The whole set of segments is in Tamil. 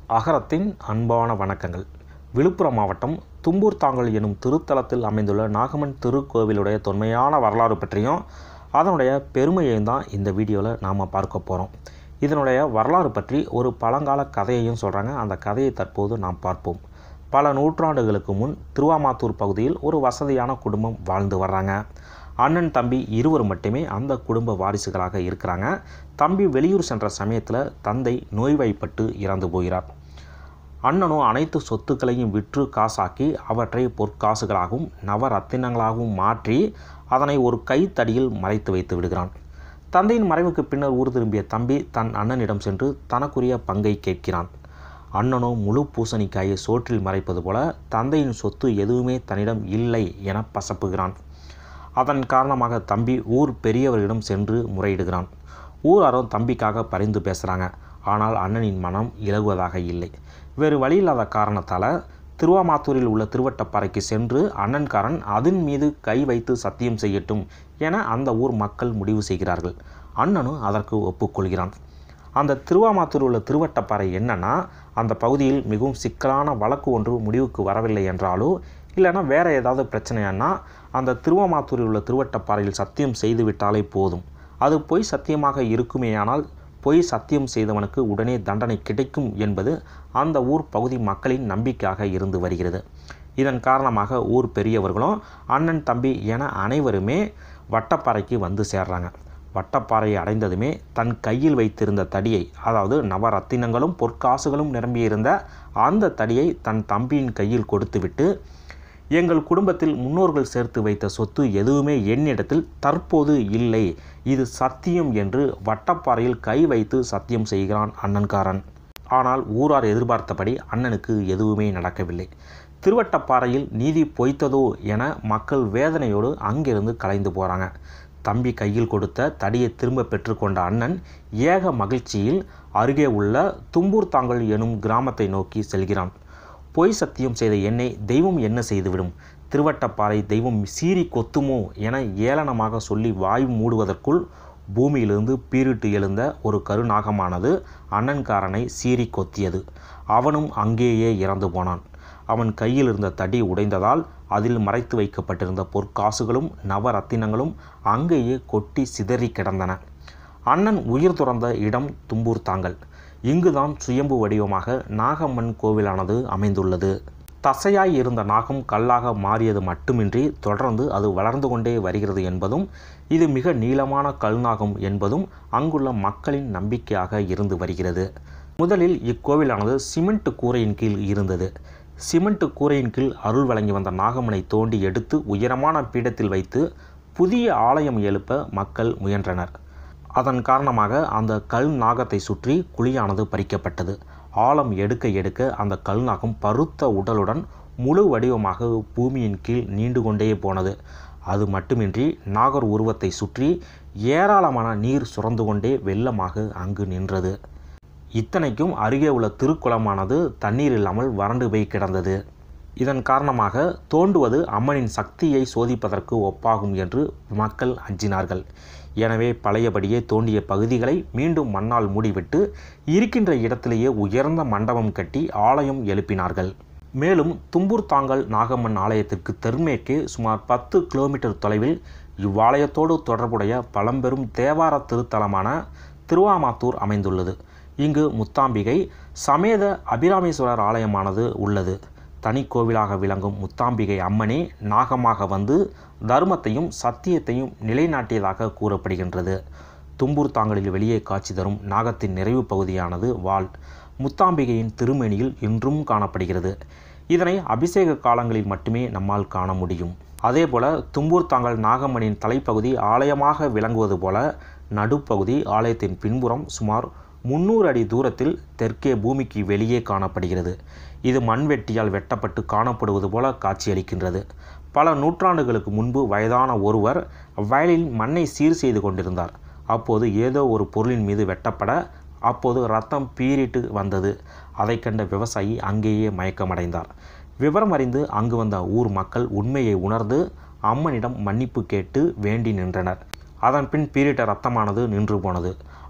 அகரத்தின் அன்பான வணக்கங்கள் விழுப்புரம் மாவட்டம் தும்பூர் தாங்கல் எனும் திருத்தலத்தில் அமைந்துள்ள நாகம்மன் திருக்கோவிலுடைய தொன்மையான வரலாறு பற்றியும் அதனுடைய பெருமையையும் தான் இந்த வீடியோவில் நாம் பார்க்க போகிறோம் இதனுடைய வரலாறு பற்றி ஒரு பழங்கால கதையையும் சொல்கிறாங்க அந்த கதையை தற்போது நாம் பார்ப்போம் பல நூற்றாண்டுகளுக்கு முன் திருவாமாத்தூர் பகுதியில் ஒரு வசதியான குடும்பம் வாழ்ந்து வர்றாங்க அண்ணன் தம்பி இருவர் மட்டுமே அந்த குடும்ப வாரிசுகளாக இருக்கிறாங்க தம்பி வெளியூர் சென்ற சமயத்தில் தந்தை நோய்வாய்ப்பட்டு இறந்து போகிறார் அண்ணனும் அனைத்து சொத்துக்களையும் விற்று காசாக்கி அவற்றை பொற்காசுகளாகவும் நவரத்தினங்களாகவும் மாற்றி அதனை ஒரு கைத்தடியில் மறைத்து வைத்து விடுகிறான் தந்தையின் மறைவுக்கு பின்னர் ஊர் திரும்பிய தம்பி தன் அண்ணனிடம் சென்று தனக்குரிய பங்கை கேட்கிறான் அண்ணனோ முழு பூசணிக்காயை சோற்றில் மறைப்பது போல தந்தையின் சொத்து எதுவுமே தன்னிடம் இல்லை என பசப்புகிறான் அதன் காரணமாக தம்பி ஊர் பெரியவர்களிடம் சென்று முறையிடுகிறான் ஊராரும் தம்பிக்காக பரிந்து பேசுகிறாங்க ஆனால் அண்ணனின் மனம் இலகுவதாக இல்லை வேறு வழி இல்லாத காரணத்தால் திருவாமாத்தூரில் உள்ள திருவட்டப்பாறைக்கு சென்று அண்ணன்காரன் அதன் மீது கை வைத்து சத்தியம் செய்யட்டும் என அந்த ஊர் மக்கள் முடிவு செய்கிறார்கள் அண்ணனும் அதற்கு ஒப்புக்கொள்கிறான் அந்த திருவாமாத்தூர் உள்ள திருவட்டப்பாறை என்னன்னா அந்த பகுதியில் மிகவும் சிக்கலான வழக்கு ஒன்று முடிவுக்கு வரவில்லை என்றாலோ இல்லைன்னா வேறு ஏதாவது பிரச்சனையானா அந்த திருவாமாத்தூரில் உள்ள திருவட்டப்பாறையில் சத்தியம் செய்து விட்டாலே போதும் அது பொய் சத்தியமாக இருக்குமேயானால் பொய் சத்தியம் செய்தவனுக்கு உடனே தண்டனை கிடைக்கும் என்பது அந்த ஊர் பகுதி மக்களின் நம்பிக்கையாக இருந்து வருகிறது இதன் காரணமாக ஊர் பெரியவர்களும் அண்ணன் தம்பி என அனைவருமே வட்டப்பாறைக்கு வந்து சேர்றாங்க வட்டப்பாறையை அடைந்ததுமே தன் கையில் வைத்திருந்த தடியை அதாவது நவரத்தினங்களும் பொற்காசுகளும் நிரம்பியிருந்த அந்த தடியை தன் தம்பியின் கையில் கொடுத்துவிட்டு எங்கள் குடும்பத்தில் முன்னோர்கள் சேர்த்து வைத்த சொத்து எதுவுமே என்னிடத்தில் தற்போது இல்லை இது சத்தியம் என்று வட்டப்பாறையில் கை வைத்து சத்தியம் செய்கிறான் அண்ணன்காரன் ஆனால் ஊரார் எதிர்பார்த்தபடி அண்ணனுக்கு எதுவுமே நடக்கவில்லை திருவட்டப்பாறையில் நீதி பொய்த்ததோ என மக்கள் வேதனையோடு அங்கிருந்து கலைந்து போகிறாங்க தம்பி கையில் கொடுத்த தடியை திரும்ப பெற்றுக்கொண்ட அண்ணன் ஏக மகிழ்ச்சியில் அருகே உள்ள தும்பூர் தாங்கல் எனும் கிராமத்தை நோக்கி செல்கிறான் பொய் சத்தியம் செய்த என்னை தெய்வம் என்ன செய்துவிடும் திருவட்டப்பாறை தெய்வம் சீறி கொத்துமோ என ஏளனமாக சொல்லி வாய் மூடுவதற்குள் பூமியிலிருந்து பீரிட்டு எழுந்த ஒரு கருநாகமானது அண்ணன்காரனை சீறி கொத்தியது அவனும் அங்கேயே இறந்து போனான் அவன் கையில் இருந்த தடி உடைந்ததால் அதில் மறைத்து வைக்கப்பட்டிருந்த பொற்காசுகளும் நவரத்தினங்களும் அங்கேயே கொட்டி சிதறி கிடந்தன அண்ணன் உயிர் துறந்த இடம் தும்பூர் தாங்கல் இங்குதான் சுயம்பு வடிவமாக நாகம்மன் கோவிலானது அமைந்துள்ளது தசையாய் இருந்த நாகம் கல்லாக மாறியது மட்டுமின்றி தொடர்ந்து அது வளர்ந்து கொண்டே வருகிறது என்பதும் இது மிக நீளமான கல் நாகம் என்பதும் அங்குள்ள மக்களின் நம்பிக்கையாக இருந்து வருகிறது முதலில் இக்கோவிலானது சிமெண்ட் கூரையின் கீழ் இருந்தது சிமெண்ட் கூரையின் கீழ் அருள் வழங்கி வந்த நாகம்மனை தோண்டி எடுத்து உயரமான பீடத்தில் வைத்து புதிய ஆலயம் எழுப்ப மக்கள் முயன்றனர் அதன் காரணமாக அந்த கல் நாகத்தை சுற்றி குழியானது பறிக்கப்பட்டது ஆழம் எடுக்க எடுக்க அந்த கல் நாகம் பருத்த உடலுடன் முழு வடிவமாக பூமியின் கீழ் நீண்டு கொண்டே போனது அது மட்டுமின்றி நாகர் உருவத்தை சுற்றி ஏராளமான நீர் சுரந்து கொண்டே வெள்ளமாக அங்கு நின்றது இத்தனைக்கும் அருகே உள்ள திருக்குளமானது தண்ணீர் இல்லாமல் வறண்டு போய் கிடந்தது இதன் காரணமாக தோண்டுவது அம்மனின் சக்தியை சோதிப்பதற்கு ஒப்பாகும் என்று மக்கள் அஞ்சினார்கள் எனவே பழையபடியே தோண்டிய பகுதிகளை மீண்டும் மண்ணால் மூடிவிட்டு இருக்கின்ற இடத்திலேயே உயர்ந்த மண்டபம் கட்டி ஆலயம் எழுப்பினார்கள் மேலும் தும்பூர் தாங்கல் நாகம்மன் ஆலயத்திற்கு தென்மேற்கே சுமார் பத்து கிலோமீட்டர் தொலைவில் இவ்வாலயத்தோடு தொடர்புடைய பழம்பெரும் தேவார திருத்தலமான திருவாமாத்தூர் அமைந்துள்ளது இங்கு முத்தாம்பிகை சமேத அபிராமேஸ்வரர் ஆலயமானது உள்ளது தனி கோவிலாக விளங்கும் முத்தாம்பிகை அம்மனே நாகமாக வந்து தர்மத்தையும் சத்தியத்தையும் நிலைநாட்டியதாக கூறப்படுகின்றது தும்பூர் தாங்கலில் வெளியே காட்சி தரும் நாகத்தின் நிறைவு பகுதியானது வால் முத்தாம்பிகையின் திருமேனியில் இன்றும் காணப்படுகிறது இதனை அபிஷேக காலங்களில் மட்டுமே நம்மால் காண முடியும் அதேபோல தும்பூர் தாங்கல் நாகம்மனின் தலைப்பகுதி ஆலயமாக விளங்குவது போல நடுப்பகுதி ஆலயத்தின் பின்புறம் சுமார் முன்னூறு அடி தூரத்தில் தெற்கே பூமிக்கு வெளியே காணப்படுகிறது இது மண்வெட்டியால் வெட்டப்பட்டு காணப்படுவது போல காட்சியளிக்கின்றது பல நூற்றாண்டுகளுக்கு முன்பு வயதான ஒருவர் வயலில் மண்ணை சீர் செய்து கொண்டிருந்தார் அப்போது ஏதோ ஒரு பொருளின் மீது வெட்டப்பட அப்போது ரத்தம் பீறிட்டு வந்தது அதை கண்ட விவசாயி அங்கேயே மயக்கமடைந்தார் விவரம் அறிந்து அங்கு வந்த ஊர் மக்கள் உண்மையை உணர்ந்து அம்மனிடம் மன்னிப்பு கேட்டு வேண்டி நின்றனர் அதன் பின் பீரிட்ட ரத்தமானது நின்று போனது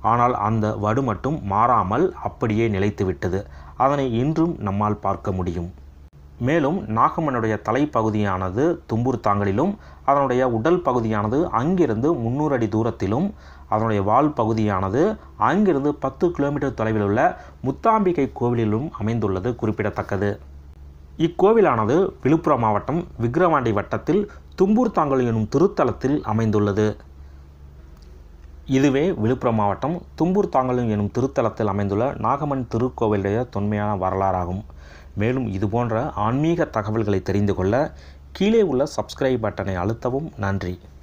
ஆனால் அந்த வடு மட்டும் மாறாமல் அப்படியே நிலைத்துவிட்டது அதனை இன்றும் நம்மால் பார்க்க முடியும் மேலும் நாகம்மனுடைய தலைப்பகுதியானது தும்பூர் தாங்கலிலும் அதனுடைய உடல் பகுதியானது அங்கிருந்து முந்நூறு அடி தூரத்திலும் அதனுடைய வால் பகுதியானது அங்கிருந்து பத்து கிலோமீட்டர் தொலைவில் உள்ள முத்தாம்பிகை கோவிலிலும் அமைந்துள்ளது குறிப்பிடத்தக்கது இக்கோவிலானது விழுப்புரம் மாவட்டம் விக்கிரவாண்டி வட்டத்தில் தும்பூர் தாங்கல் எனும் திருத்தலத்தில் அமைந்துள்ளது இதுவே விழுப்புரம் மாவட்டம் தும்பூர் தாங்கல் எனும் திருத்தலத்தில் அமைந்துள்ள நாகமன் திருக்கோவிலுடைய தொன்மையான வரலாறாகும் மேலும் இதுபோன்ற ஆன்மீக தகவல்களை தெரிந்து கொள்ள கீழே உள்ள சப்ஸ்கிரைப் பட்டனை அழுத்தவும் நன்றி